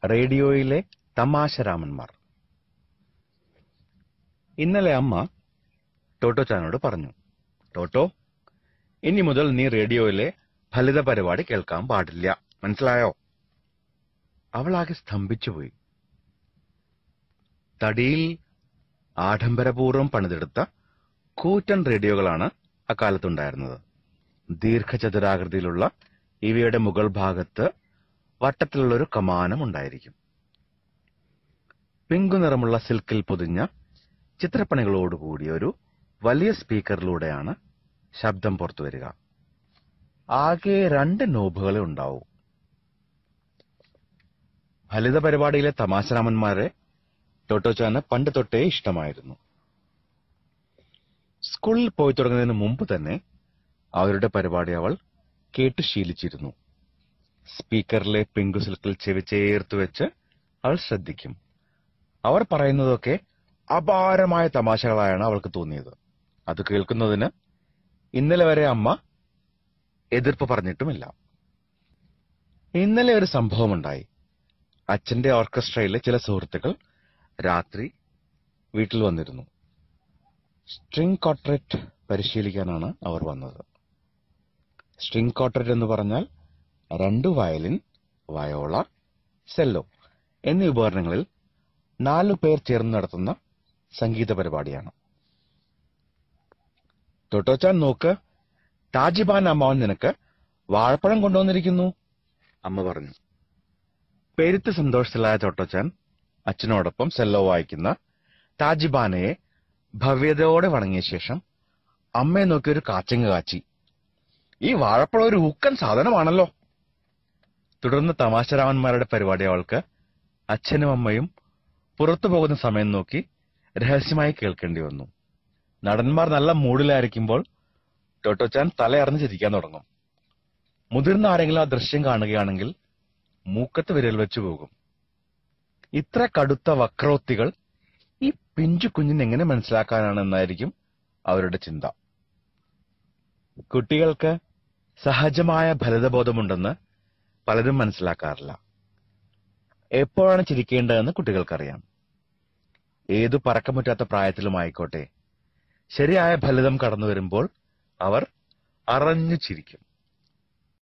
റേഡിയോയിലെ തമാശരാമന്മാർ ഇന്നലെ അമ്മ ടോട്ടോ ചാനോട് പറഞ്ഞു ടോട്ടോ ഇനി മുതൽ നീ റേഡിയോയിലെ ഫലിത പരിപാടി കേൾക്കാൻ പാടില്ല മനസ്സിലായോ അവളാകെ സ്തംഭിച്ചുപോയി തടിയിൽ ആഡംബരപൂർവ്വം പണിതെടുത്ത കൂറ്റൻ റേഡിയോകളാണ് അക്കാലത്തുണ്ടായിരുന്നത് ദീർഘചതുരാകൃതിയിലുള്ള ഇവയുടെ മുകൾ ഭാഗത്ത് വട്ടത്തിലുള്ള ഒരു കമാനം ഉണ്ടായിരിക്കും പിങ്കു നിറമുള്ള സിൽക്കിൽ പൊതിഞ്ഞ ചിത്രപ്പണികളോടുകൂടിയ ഒരു വലിയ സ്പീക്കറിലൂടെയാണ് ശബ്ദം പുറത്തു വരിക ആകെ രണ്ട് നോബുകളെ ഉണ്ടാവൂ ഫലിത പരിപാടിയിലെ തമാശരാമന്മാരെ ടോട്ടോച്ചാന് പണ്ട് തൊട്ടേ ഇഷ്ടമായിരുന്നു സ്കൂളിൽ പോയി തുടങ്ങുന്നതിന് മുമ്പ് തന്നെ അവരുടെ പരിപാടി അവൾ കേട്ടു ശീലിച്ചിരുന്നു സ്പീക്കറിലെ പിങ്കു സിൽക്കിൽ ചെവി ചേർത്ത് വെച്ച് അവൾ ശ്രദ്ധിക്കും അവർ പറയുന്നതൊക്കെ അപാരമായ തമാശകളായാണ് അവൾക്ക് തോന്നിയത് അത് കേൾക്കുന്നതിന് ഇന്നലെ വരെ അമ്മ എതിർപ്പ് പറഞ്ഞിട്ടുമില്ല ഇന്നലെ ഒരു സംഭവമുണ്ടായി അച്ഛന്റെ ഓർക്കസ്ട്രയിലെ ചില സുഹൃത്തുക്കൾ രാത്രി വീട്ടിൽ വന്നിരുന്നു സ്ട്രിംഗ് കോട്ടറേറ്റ് പരിശീലിക്കാനാണ് അവർ വന്നത് സ്ട്രിംഗ് കോട്ടറേറ്റ് എന്ന് പറഞ്ഞാൽ രണ്ട് വയലിൻ വയോള സെല്ലോ എന്നീ ഉപകരണങ്ങളിൽ നാലു പേർ ചേർന്ന് നടത്തുന്ന സംഗീത പരിപാടിയാണ് ടൊട്ടോച്ചാൻ നോക്ക് താജിബാൻ അമ്മാവൻ നിനക്ക് വാഴപ്പഴം കൊണ്ടുവന്നിരിക്കുന്നു അമ്മ പറഞ്ഞു പെരുത്ത് സന്തോഷത്തിലായ ടൊട്ടോച്ചാൻ അച്ഛനോടൊപ്പം സെല്ലോ വായിക്കുന്ന താജിബാനയെ ഭവ്യതയോടെ വണങ്ങിയ ശേഷം അമ്മയെ നോക്കി ഒരു കാച്ചങ്ങ് കാച്ചി ഈ വാഴപ്പഴം ഒരു ഊക്കൻ സാധനമാണല്ലോ തുടർന്ന് തമാശരാമന്മാരുടെ പരിപാടി അവൾക്ക് അച്ഛനും അമ്മയും പുറത്തു പോകുന്ന സമയം നോക്കി രഹസ്യമായി കേൾക്കേണ്ടി വന്നു നടന്മാർ നല്ല മൂഡിലായിരിക്കുമ്പോൾ ടോട്ടോച്ചാൻ തലയറിഞ്ഞ് ചിരിക്കാൻ തുടങ്ങും മുതിർന്ന ആരെങ്കിലും ആ ദൃശ്യം കാണുകയാണെങ്കിൽ മൂക്കത്ത് വിരൽ വെച്ചു പോകും ഇത്ര കടുത്ത വക്രോക്തികൾ ഈ പിഞ്ചു കുഞ്ഞിന് എങ്ങനെ മനസ്സിലാക്കാനാണെന്നായിരിക്കും അവരുടെ ചിന്ത കുട്ടികൾക്ക് സഹജമായ ഫലിതബോധമുണ്ടെന്ന് പലരും മനസ്സിലാക്കാറില്ല എപ്പോഴാണ് ചിരിക്കേണ്ടതെന്ന് കുട്ടികൾക്കറിയാം ഏതു പറക്കമുറ്റാത്ത പ്രായത്തിലുമായിക്കോട്ടെ ശരിയായ ഫലിതം കടന്നു വരുമ്പോൾ അവർ അറഞ്ഞു ചിരിക്കും